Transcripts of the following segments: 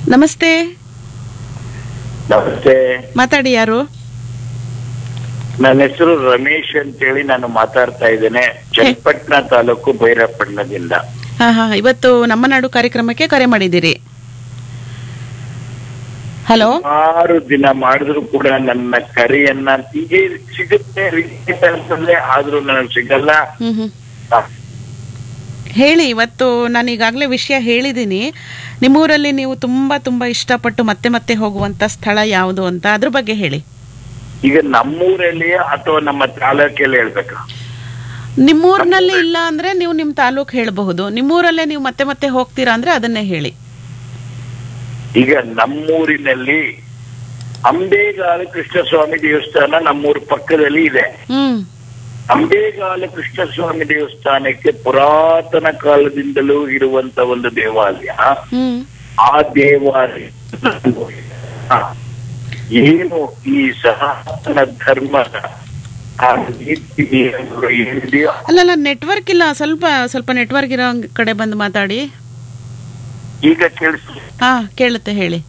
ನಮಸ್ತೆ ನಮಸ್ತೆ ಮಾತಾಡಿ ಯಾರು ನನ್ನ ಹೆಸರು ರಮೇಶ್ ಅಂತೇಳಿ ನಾನು ಮಾತಾಡ್ತಾ ಇದ್ದೇನೆ ಚನ್ನಪಟ್ಟಣ ತಾಲೂಕು ಭೈರಪಟ್ಟಣದಿಂದ ಹಾ ಹಾ ಇವತ್ತು ನಮ್ಮ ನಾಡು ಕಾರ್ಯಕ್ರಮಕ್ಕೆ ಕರೆ ಮಾಡಿದ್ದೀರಿ ಹಲೋ ಆರು ದಿನ ಮಾಡಿದ್ರು ಕೂಡ ನನ್ನ ಕರೆಯನ್ನ ಹೀಗೆ ಸಿಗುತ್ತೆ repeat ಅಂತಂದ್ರೆ ಆದ್ರೂ ನನಗೆ ಸಿಗಲ್ಲ ಹ್ಮ್ ಹ್ಮ್ ಹೇಳಿ ಇವತ್ತು ನಾನು ಈಗಾಗಲೇ ವಿಷಯ ಹೇಳಿದ್ದೀನಿ ನಿಮ್ಮೂರಲ್ಲಿ ನೀವು ತುಂಬಾ ತುಂಬಾ ಇಷ್ಟಪಟ್ಟು ಮತ್ತೆ ಮತ್ತೆ ಹೋಗುವಂತ ಸ್ಥಳ ಯಾವುದು ಅಂತ ಅದ್ರ ಬಗ್ಗೆ ಹೇಳಿ ಈಗ ನಮ್ಮೂರಲ್ಲಿ ಅಥವಾ ನಮ್ಮ ತಾಲೂಕಲ್ಲಿ ಹೇಳ್ಬೇಕಾ ನಿಮ್ಮೂರಿನಲ್ಲಿ ಇಲ್ಲ ಅಂದ್ರೆ ನೀವು ನಿಮ್ಮ ತಾಲೂಕು ಹೇಳಬಹುದು ನಿಮ್ಮೂರಲ್ಲೇ ನೀವು ಮತ್ತೆ ಮತ್ತೆ ಹೋಗ್ತೀರಾ ಅಂದ್ರೆ ಅದನ್ನೇ ಹೇಳಿ ಈಗ ನಮ್ಮೂರಿನಲ್ಲಿ ಅಂಬೇಗಾಲ ಕೃಷ್ಣಸ್ವಾಮಿ ದೇವಸ್ಥಾನ ನಮ್ಮೂರ ಪಕ್ಕದಲ್ಲಿ ಇದೆ ಹ್ಮ್ ಅಂಬೇಗಾಲ ಕೃಷ್ಣಸ್ವಾಮಿ ದೇವಸ್ಥಾನಕ್ಕೆ ಪುರಾತನ ಕಾಲದಿಂದಲೂ ಇರುವಂತ ಒಂದು ದೇವಾಲಯ ಹ್ಮ್ ಆ ದೇವಾಲಯ ಹ. ಏನು ಈ ಸನಾತನ ಧರ್ಮದ ಆ ನೀತಿ ನಿಯಮಗಳು ಏನಿದೆಯೋ ಅಲ್ಲಲ್ಲ ನೆಟ್ವರ್ಕ್ ಇಲ್ಲ ಸ್ವಲ್ಪ ಸ್ವಲ್ಪ ನೆಟ್ವರ್ಕ್ ಇರೋ ಕಡೆ ಬಂದು ಮಾತಾಡಿ ಈಗ ಕೇಳಿಸ್ ಹಾ ಕೇಳುತ್ತೆ ಹೇಳಿ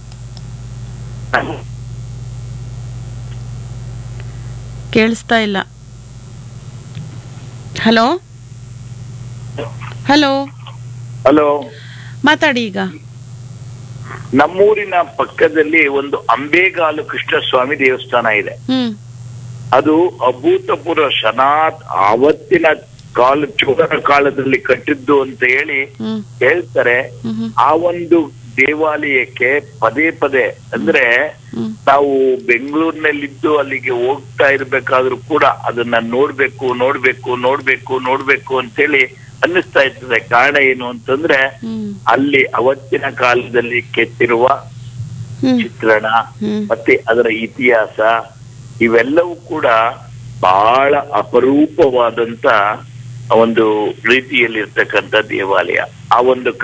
ಕೇಳಿಸ್ತಾ ಇಲ್ಲ ಹಲೋ ಹಲೋ ಹಲೋ ಮಾತಾಡಿ ಈಗ ನಮ್ಮೂರಿನ ಪಕ್ಕದಲ್ಲಿ ಒಂದು ಅಂಬೇಗಾಲು ಕೃಷ್ಣಸ್ವಾಮಿ ದೇವಸ್ಥಾನ ಇದೆ ಹ್ಮ್ ಅದು ಅಭೂತಪೂರ್ವ ಶನಾತ್ ಆವತ್ತಿನ ಕಾಲ ಚೋಳರ ಕಾಲದಲ್ಲಿ ಕಟ್ಟಿದ್ದು ಅಂತ ಹೇಳಿ ಹ್ಮ್ ಹೇಳ್ತಾರೆ ಹ್ಮ್ ಹ್ಮ್ ಆ ಒಂದು ದೇವಾಲಯಕ್ಕೆ ಪದೇ ಪದೇ ಅಂದ್ರೆ ಹ್ಮ್ ನಾವು ಬೆಂಗಳೂರಿನಲ್ಲಿದ್ದು ಅಲ್ಲಿಗೆ ಹೋಗ್ತಾ ಇರ್ಬೇಕಾದ್ರೂ ಕೂಡ ಅದನ್ನ ನೋಡ್ಬೇಕು ನೋಡ್ಬೇಕು ನೋಡ್ಬೇಕು ನೋಡ್ಬೇಕು ಅಂತೇಳಿ ಅನ್ನಿಸ್ತಾ ಇರ್ತದೆ ಕಾರಣ ಏನು ಅಂತಂದ್ರೆ ಹ್ಮ್ ಅಲ್ಲಿ ಅವತ್ತಿನ ಕಾಲದಲ್ಲಿ ಕೆತ್ತಿರುವ ಹ್ಮ್ ಚಿತ್ರಣ ಹ್ಮ್ ಮತ್ತೆ ಅದರ ಇತಿಹಾಸ ಇವೆಲ್ಲವೂ ಕೂಡ ಬಹಳ ಅಪರೂಪವಾದಂತ ಒಂದು ರೀತಿಯಲ್ಲಿರ್ತಕ್ಕಂಥ ದೇವಾಲಯ ಆ ಒಂದು